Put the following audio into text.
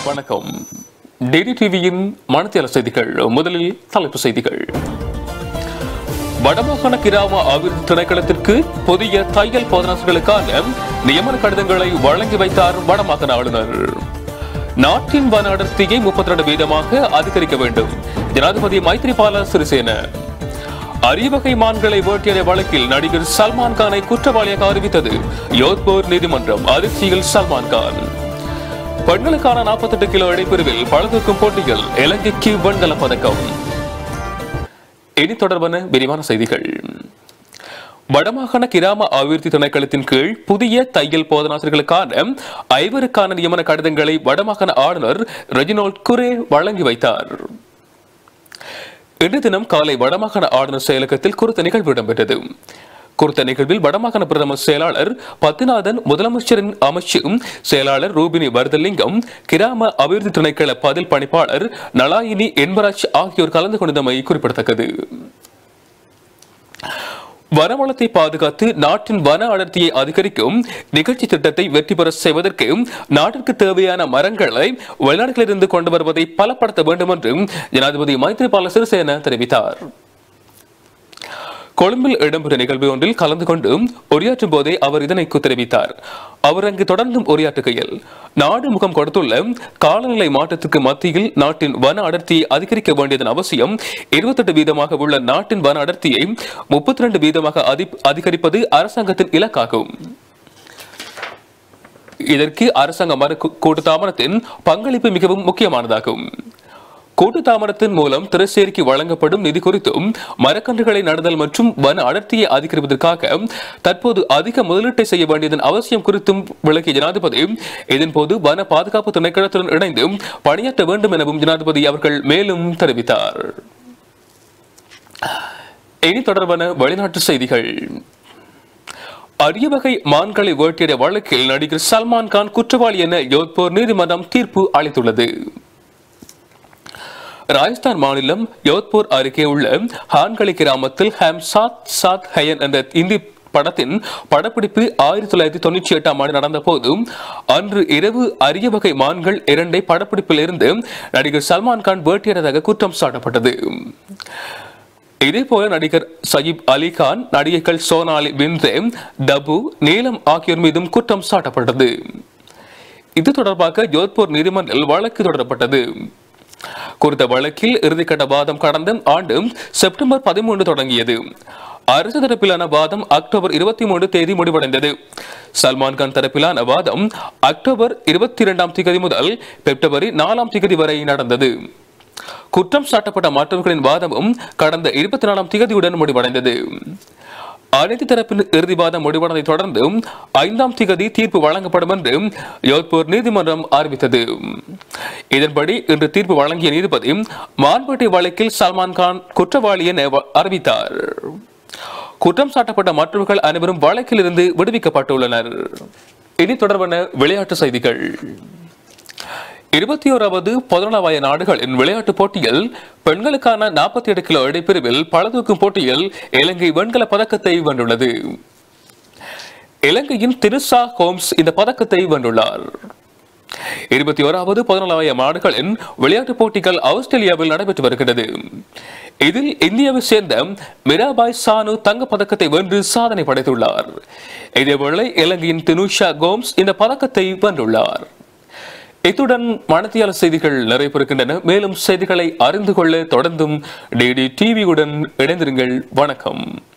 வணக்கம் டிடி டிவியின் மனத்தியால செய்திகள் முதலில் தலைப்பு செய்திகள் வடமாகாண கிராம அபிவிருத்தி திணைக்களத்திற்கு புதிய தையல் போதனாசிரியர்களுக்கான நியமன கடிதங்களை வழங்கி வைத்தார் வடமாகாண ஆளுநர் நாட்டின் வன அடர்த்தியை முப்பத்தி ரெண்டு வீதமாக அதிகரிக்க வேண்டும் ஜனாதிபதி மைத்ரிபால சிறிசேன அரியவகை மான்களை வேட்டியதை வழக்கில் நடிகர் சல்மான் கானை குற்றவாளியாக அறிவித்தது யோத்பூர் நீதிமன்றம் அதிர்ச்சியில் சல்மான் கான் பெண்களுக்கான 48 கிலோ இடைப்பிரிவில் பழுதூக்கும் போட்டியில் இலங்கைக்கு வெண்கலப் பதக்கம் இனி தொடர்பான விரிவான செய்திகள் வடமாகாண கிராம அபிவிருத்தி திணைக்களத்தின் கீழ் புதிய தையல் போதனாசிரியர்களுக்கான ஐவருக்கான நியமன கடிதங்களை வடமாகாண ஆளுநர் ரெஜினோல்ட் குரே வழங்கி வைத்தார் இன்று தினம் காலை வடமாகாண ஆளுநர் செயலகத்தில் குறித்த நிகழ்வு இடம்பெற்றது குறித்த நிகழ்வில் வடமாகாண பிரதமர் செயலாளர் பத்திநாதன் முதலமைச்சரின் அமைச்சரும் செயலாளர் ரூபினி வர்தலிங்கம் கிராம அபிவிருத்தி திணைக்கள பதில் பணிப்பாளர் நலாயினி என்பராஜ் ஆகியோர் கலந்து கொண்டமை குறிப்பிடத்தக்கது வனவளத்தை பாதுகாத்து நாட்டின் வன அடர்த்தியை அதிகரிக்கும் நிகழ்ச்சி திட்டத்தை வெற்றி பெற செய்வதற்கு நாட்டிற்கு தேவையான மரங்களை வெளிநாடுகளிலிருந்து கொண்டு வருவதை பலப்படுத்த வேண்டும் என்று ஜனாதிபதி மைத்ரிபால சிறிசேன தெரிவித்தார் கொழும்பில் இடம்பெற்ற நிகழ்வு ஒன்றில் கலந்து கொண்டு உரையாற்றும் போதே அவர் இதனை தெரிவித்தார் அவர் அங்கு தொடர்ந்தும் உரையாற்றுகையில் நாடு முகம் கொடுத்துள்ள காலநிலை மாற்றத்துக்கு மத்தியில் நாட்டின் வன அடர்த்தியை அதிகரிக்க வேண்டியதன் அவசியம் இருபத்தெட்டு வீதமாக உள்ள நாட்டின் வன அடர்த்தியை முப்பத்தி ரெண்டு வீதமாக அதி- அதிகரிப்பது அரசாங்கத்தின் இலக்காகும் இதற்கு அரசாங்க மறு கூட்டு தாமரத்தின் பங்களிப்பு மிகவும் முக்கியமானதாகும் கூட்டு தாமரத்தின் மூலம் திரைசேரிக்கு வழங்கப்படும் நிதி குறித்தும் மரக்கன்றுகளை நடுதல் மற்றும் வன அடர்த்தியை அதிகரிப்பதற்காக தற்போது அதிக முதலீட்டை செய்ய வேண்டியதன் அவசியம் குறித்தும் விளக்கிய ஜனாதிபதி இதன்போது வன பாதுகாப்பு திணைக்களத்துடன் இணைந்து பணியாற்ற வேண்டும் எனவும் ஜனாதிபதி அவர்கள் மேலும் தெரிவித்தார் இனி தொடர்பான வெளிநாட்டு செய்திகள் அரிய வகை மான்களை வேட்டையிட வழக்கில் நடிகர் சல்மான் கான் குற்றவாளி என யோத்பூர் நீதிமன்றம் தீர்ப்பு அளித்துள்ளது ராஜஸ்தான் மாநிலம் யோத்பூர் அருகே உள்ள ஹான்களி கிராமத்தில் ஹேம் சாத் சாத் ஹயன் என்ற இந்தி படத்தின் படப்பிடிப்பு ஆயிரத்தி தொள்ளாயிரத்தி தொண்ணூற்றி எட்டாம் ஆண்டு நடந்த போது அன்று இரவு அரிய வகை மான்கள் இரண்டை படப்பிடிப்பில் இருந்து நடிகர் சல்மான் கான் வேட்டையிட்டதாக குற்றம் சாட்டப்பட்டது இதேபோல நடிகர் சயீப் அலி கான் நடிகைகள் சோனாலி பிந்த்ரே டபு நீலம் ஆகியோர் மீதும் குற்றம் சாட்டப்பட்டது இது தொடர்பாக ஜோத்பூர் நீதிமன்றில் வழக்கு தொடரப்பட்டது குறித்த வழக்கில் இறுதிக்கட்ட வாதம் கடந்த ஆண்டு செப்டம்பர் பதிமூன்று தொடங்கியது அரசு தரப்பிலான வாதம் அக்டோபர் இருபத்தி மூன்று தேதி முடிவடைந்தது சல்மான் கான் தரப்பிலான வாதம் அக்டோபர் இருபத்தி இரண்டாம் திகதி முதல் பிப்ரவரி நாலாம் திகதி வரை நடந்தது குற்றம் சாட்டப்பட்ட மற்றவர்களின் வாதமும் கடந்த இருபத்தி நாலாம் திகதியுடன் முடிவடைந்தது அனைத்து தரப்பின் இறுதி வாதம் முடிவடைந்ததை தொடர்ந்து ஐந்தாம் திகதி தீர்ப்பு வழங்கப்படும் என்று யோத்பூர் நீதிமன்றம் அறிவித்தது இதன்படி இன்று தீர்ப்பு வழங்கிய நீதிபதி மான்பேட்டை வழக்கில் சல்மான் கான் குற்றவாளி என வ- அறிவித்தார் குற்றம் சாட்டப்பட்ட மற்றவர்கள் அனைவரும் வழக்கிலிருந்து விடுவிக்கப்பட்டுள்ளனர் இனி தொடர்பான விளையாட்டு செய்திகள் இருபத்தி ஓராவது பதினொன்றாவது நாடுகளின் விளையாட்டுப் போட்டியில் பெண்களுக்கான நாற்பத்தி எட்டு கிலோ இடைப்பிரிவில் பளதூக்கும் போட்டியில் இலங்கை வெண்கல பதக்கத்தை வென்றுள்ளது இலங்கையின் திரிசா ஹோம்ஸ் இந்த பதக்கத்தை வென்றுள்ளார் இருபத்தி ஓராவது பதினாலாயிரம் நாடுகளின் விளையாட்டுப் போட்டிகள் ஆஸ்திரேலியாவில் நடைபெற்று வருகிறது இதில் இந்தியாவை சேர்ந்த மிராபாய் சானு தங்கப் பதக்கத்தை வென்று சாதனை படைத்துள்ளார் இதேவேளை இலங்கையின் தினுஷா கோம்ஸ் இந்த பதக்கத்தை வென்றுள்ளார் இத்துடன் மனத்தியால செய்திகள் நிறைவு பெறுகின்றன மேலும் செய்திகளை அறிந்து கொள்ள தொடர்ந்தும் டிடி டிவியுடன் இணைந்திருங்கள் வணக்கம்